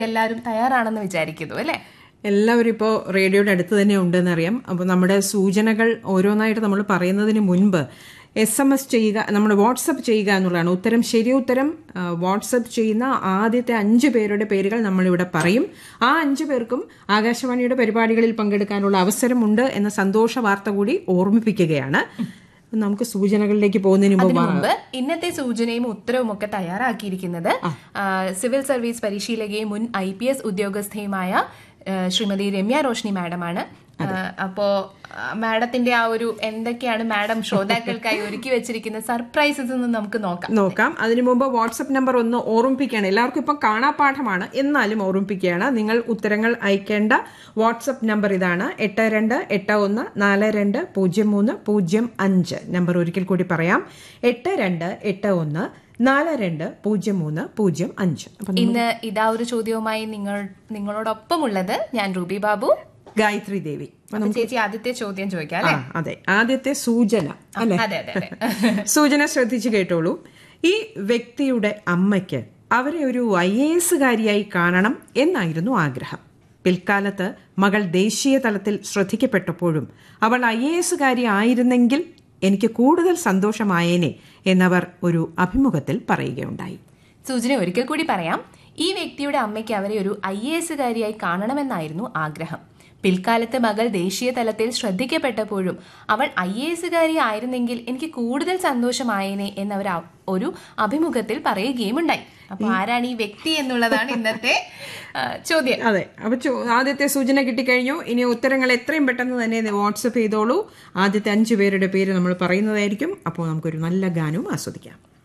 എല്ലാവരും തയ്യാറാണെന്ന് വിചാരിക്കുന്നു അല്ലേ എല്ലാവരും ഇപ്പോൾ റേഡിയോയുടെ അടുത്ത് തന്നെ ഉണ്ടെന്നറിയാം അപ്പോൾ നമ്മുടെ സൂചനകൾ ഓരോന്നായിട്ട് നമ്മൾ പറയുന്നതിന് മുൻപ് എസ് എം എസ് ചെയ്യുക നമ്മൾ വാട്സപ്പ് ചെയ്യുക എന്നുള്ളതാണ് ഉത്തരം ശരി ഉത്തരം ആ, വാട്സപ്പ് ചെയ്യുന്ന ആദ്യത്തെ അഞ്ച് പേരുടെ പേരുകൾ നമ്മളിവിടെ പറയും ആ അഞ്ച് പേർക്കും ആകാശവാണിയുടെ പരിപാടികളിൽ പങ്കെടുക്കാനുള്ള അവസരമുണ്ട് എന്ന സന്തോഷ വാർത്ത കൂടി ഓർമ്മിപ്പിക്കുകയാണ് നമുക്ക് സൂചനകളിലേക്ക് പോകുന്നതിന് മുമ്പ് അതിനു മുമ്പ് ഇന്നത്തെ സൂചനയും ഉത്തരവും ഒക്കെ തയ്യാറാക്കിയിരിക്കുന്നത് ആ, സിവിൽ സർവീസ് പരിശീലകയും മുൻ ഐ പി എസ് ഉദ്യോഗസ്ഥയുമായ ആ, ശ്രീമതി രമ്യ റോഷ്നി മാഡമാണ് ആ, അപ്പോ ആ, മാഡത്തിന്റെ ആ ഒരു എന്തൊക്കെയാണ് മാഡം ശ്രോതാക്കൾക്കായി ഒരുക്കി വെച്ചിരിക്കുന്ന സർപ്രൈസസ് എന്ന് നമുക്ക് നോക്കാം നോക്കാം അതിനു മുമ്പ് വാട്സപ്പ് നമ്പർ ഒന്ന് ഓർമ്മിപ്പിക്കുകയാണ് എല്ലാവർക്കും ഇപ്പം കാണാപ്പാഠമാണ് എന്നാലും ഓർമ്മിപ്പിക്കുകയാണ് നിങ്ങൾ ഉത്തരങ്ങൾ അയക്കേണ്ട വാട്സപ്പ് നമ്പർ ഇതാണ് എട്ട് രണ്ട് എട്ട് ഒന്ന് നാല് രണ്ട് പൂജ്യം മൂന്ന് പൂജ്യം അഞ്ച് നമ്പർ ഒരിക്കൽ കൂടി പറയാം എട്ട് രണ്ട് എട്ട് ഒന്ന് നാല് രണ്ട് പൂജ്യം മൂന്ന് പൂജ്യം അഞ്ച് അപ്പം ഇന്ന് ഇതാ ഒരു ചോദ്യവുമായി നിങ്ങൾ നിങ്ങളോടൊപ്പമുള്ളത് ഞാൻ റൂബി ബാബു ഗായത്രി ദേവി അപ്പൊ ചേച്ചി ആദ്യത്തെ ചോദ്യം ചോദിക്കാം ആ അല്ലെ അതെ ആദ്യത്തെ സൂചന അല്ലെ അതെ അതെ അതെ സൂചന ശ്രദ്ധിച്ചു കേട്ടോളൂ ഈ വ്യക്തിയുടെ അമ്മയ്ക്ക് അവരെ ഒരു ഐ എ എസുകാരിയായി കാണണം എന്നായിരുന്നു ആഗ്രഹം പിൽക്കാലത്ത് മകൾ ദേശീയ തലത്തിൽ ശ്രദ്ധിക്കപ്പെട്ടപ്പോഴും അവൾ ഐ എ എസുകാരി ആയിരുന്നെങ്കിൽ എനിക്ക് കൂടുതൽ സന്തോഷമായേനെ എന്നവർ ഒരു അഭിമുഖത്തിൽ പറയുകയുണ്ടായി സൂചന ഒരിക്കൽ കൂടി പറയാം ഈ വ്യക്തിയുടെ അമ്മയ്ക്ക് അവരെ ഒരു ഐ എ എസുകാരിയായി കാണണമെന്നായിരുന്നു ആഗ്രഹം പിൽക്കാലത്ത് മകൾ ദേശീയ തലത്തിൽ ശ്രദ്ധിക്കപ്പെട്ടപ്പോഴും അവൾ ഐ എ എസുകാരി ആയിരുന്നെങ്കിൽ എനിക്ക് കൂടുതൽ സന്തോഷമായേനെ എന്നവർ അ- ഒരു അഭിമുഖത്തിൽ പറയുകയും ഉണ്ടായി അപ്പൊ ആരാണ് ഈ വ്യക്തി എന്നുള്ളതാണ് ഇന്നത്തെ ആ, ചോദ്യം അതെ അപ്പൊ ചോ- ആദ്യത്തെ സൂചന കിട്ടിക്കഴിഞ്ഞു ഇനി ഉത്തരങ്ങൾ എത്രയും പെട്ടെന്ന് തന്നെ വാട്സപ്പ് ചെയ്തോളൂ ആദ്യത്തെ അഞ്ചു പേരുടെ പേര് നമ്മൾ പറയുന്നതായിരിക്കും അപ്പോൾ നമുക്കൊരു നല്ല ഗാനവും ആസ്വദിക്കാം